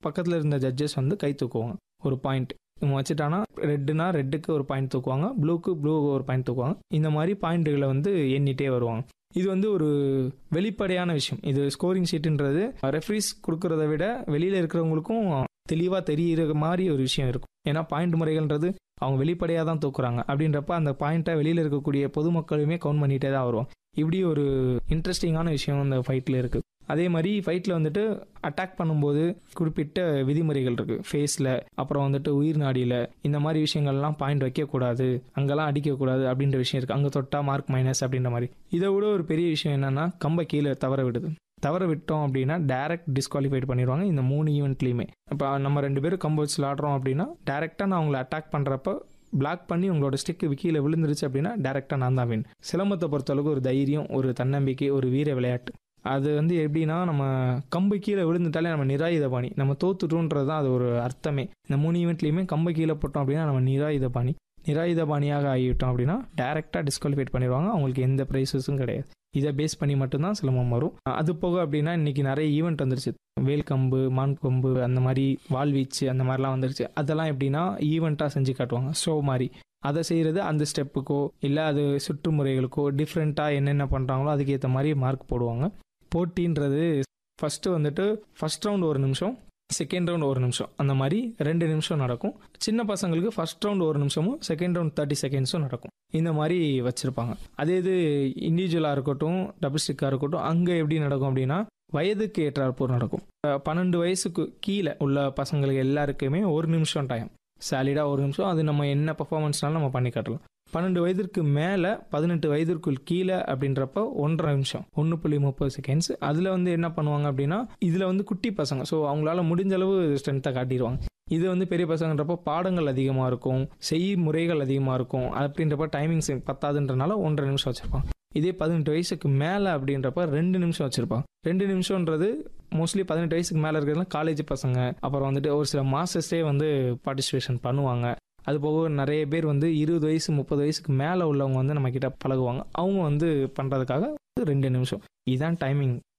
பக்கத்தில் இருந்த ஜட்ஜஸ் வந்து கை தூக்குவாங்க ஒரு பாயிண்ட் இவங்க வச்சுட்டானா ரெட்டுனா ரெட்டுக்கு ஒரு பாயிண்ட் தூக்குவாங்க ப்ளூக்கு ப்ளூக்கு ஒரு பாயிண்ட் தூக்குவாங்க இந்த மாதிரி பாயிண்ட்டுகளை வந்து எண்ணிட்டே வருவாங்க இது வந்து ஒரு வெளிப்படையான விஷயம் இது ஸ்கோரிங் ஷீட்டுன்றது ரெஃப்ரீஸ் கொடுக்கறத விட வெளியில் இருக்கிறவங்களுக்கும் தெளிவாக தெரியிற மாதிரி ஒரு விஷயம் இருக்கும் ஏன்னா பாயிண்ட் முறைகள்ன்றது அவங்க வெளிப்படையாக தான் தூக்குறாங்க அப்படின்றப்ப அந்த பாயிண்ட்டை வெளியில் இருக்கக்கூடிய பொதுமக்களுமே கவுண்ட் பண்ணிகிட்டே தான் வருவாங்க இப்படி ஒரு இன்ட்ரெஸ்டிங்கான விஷயம் இந்த ஃபைட்டில் இருக்குது அதே மாதிரி ஃபைட்டில் வந்துட்டு அட்டாக் பண்ணும்போது குறிப்பிட்ட விதிமுறைகள் இருக்குது ஃபேஸில் அப்புறம் வந்துட்டு உயிர் நாடியில் இந்த மாதிரி விஷயங்கள்லாம் பாயிண்ட் வைக்கக்கூடாது அங்கெல்லாம் அடிக்கக்கூடாது அப்படின்ற விஷயம் இருக்குது அங்கே தொட்டா மார்க் மைனஸ் அப்படின்ற மாதிரி இதை விட ஒரு பெரிய விஷயம் என்னென்னா கம்பை கீழே தவற விடுது தவற விட்டோம் அப்படின்னா டேரக்ட் டிஸ்குவாலிஃபைட் பண்ணிடுவாங்க இந்த மூணு ஈவெண்ட்லேயுமே இப்போ நம்ம ரெண்டு பேரும் கம்பு வச்சு விளாடுறோம் அப்படின்னா டேரெக்டாக நான் அவங்கள அட்டாக் பண்ணுறப்ப பிளாக் பண்ணி உங்களோட ஸ்டிக்கு கீழே விழுந்துருச்சு அப்படின்னா டேரெக்டாக நான் தான் வின் சிலம்பத்தை பொறுத்தளவுக்கு ஒரு தைரியம் ஒரு தன்னம்பிக்கை ஒரு வீர விளையாட்டு அது வந்து எப்படின்னா நம்ம கம்பு கீழே விழுந்துட்டாலே நம்ம நிராயுத பாணி நம்ம தோத்துட்டோன்றது தான் அது ஒரு அர்த்தமே இந்த மூணு ஈவெண்ட்லேயுமே கம்பு கீழே போட்டோம் அப்படின்னா நம்ம நிராயுத பாணி நிராயுத பாணியாக ஆகிவிட்டோம் அப்படின்னா டேரெக்டாக டிஸ்குவாலிஃபைட் பண்ணிடுவாங்க அவங்களுக்கு எந்த ப்ரைஸஸும் கிடையாது இதை பேஸ் பண்ணி மட்டும்தான் சிலம்பம் வரும் அது போக அப்படின்னா இன்னைக்கு நிறைய ஈவெண்ட் வந்துருச்சு வேல் கம்பு மான் கொம்பு அந்த மாதிரி வால்வீச்சு அந்த மாதிரிலாம் வந்துருச்சு அதெல்லாம் எப்படின்னா ஈவெண்ட்டாக செஞ்சு காட்டுவாங்க ஷோ மாதிரி அதை செய்கிறது அந்த ஸ்டெப்புக்கோ இல்லை அது சுற்றுமுறைகளுக்கோ டிஃப்ரெண்ட்டாக என்னென்ன பண்ணுறாங்களோ அதுக்கேற்ற மாதிரி மார்க் போடுவாங்க போட்டின்றது ஃபஸ்ட்டு வந்துட்டு ஃபஸ்ட் ரவுண்ட் ஒரு நிமிஷம் செகண்ட் ரவுண்ட் ஒரு நிமிஷம் அந்த மாதிரி ரெண்டு நிமிஷம் நடக்கும் சின்ன பசங்களுக்கு ஃபர்ஸ்ட் ரவுண்ட் ஒரு நிமிஷமும் செகண்ட் ரவுண்ட் தேர்ட்டி செகண்ட்ஸும் நடக்கும் இந்த மாதிரி வச்சுருப்பாங்க அதே இது இண்டிவிஜுவலாக இருக்கட்டும் டபுள் ஸ்டிக்காக இருக்கட்டும் அங்கே எப்படி நடக்கும் அப்படின்னா வயதுக்கு ஏற்றாற்போர் நடக்கும் பன்னெண்டு வயசுக்கு கீழே உள்ள பசங்களுக்கு எல்லாருக்குமே ஒரு நிமிஷம் டைம் சாலிடாக ஒரு நிமிஷம் அது நம்ம என்ன பர்ஃபார்மன்ஸ்னாலும் நம்ம பண்ணி காட்டலாம் பன்னெண்டு வயதிற்கு மேலே பதினெட்டு வயதிற்குள் கீழே அப்படின்றப்ப ஒன்றரை நிமிஷம் ஒன்று புள்ளி முப்பது செகண்ட்ஸ் அதில் வந்து என்ன பண்ணுவாங்க அப்படின்னா இதில் வந்து குட்டி பசங்க ஸோ அவங்களால முடிஞ்ச அளவு ஸ்ட்ரென்த்தை காட்டிடுவாங்க இது வந்து பெரிய பசங்கன்றப்போ பாடங்கள் அதிகமாக இருக்கும் செய் முறைகள் அதிகமாக இருக்கும் அப்படின்றப்ப டைமிங்ஸ் பத்தாதுன்றனால ஒன்றரை நிமிஷம் வச்சுருப்பாங்க இதே பதினெட்டு வயசுக்கு மேலே அப்படின்றப்ப ரெண்டு நிமிஷம் வச்சுருப்பாங்க ரெண்டு நிமிஷம்ன்றது மோஸ்ட்லி பதினெட்டு வயசுக்கு மேலே இருக்கிறதுலாம் காலேஜ் பசங்க அப்புறம் வந்துட்டு ஒரு சில மாஸ்டர்ஸே வந்து பார்ட்டிசிபேஷன் பண்ணுவாங்க அது போக நிறைய பேர் வந்து இருபது வயசு முப்பது வயசுக்கு மேலே உள்ளவங்க வந்து நம்ம கிட்ட பழகுவாங்க அவங்க வந்து பண்ணுறதுக்காக ரெண்டு நிமிஷம் இதுதான் டைமிங்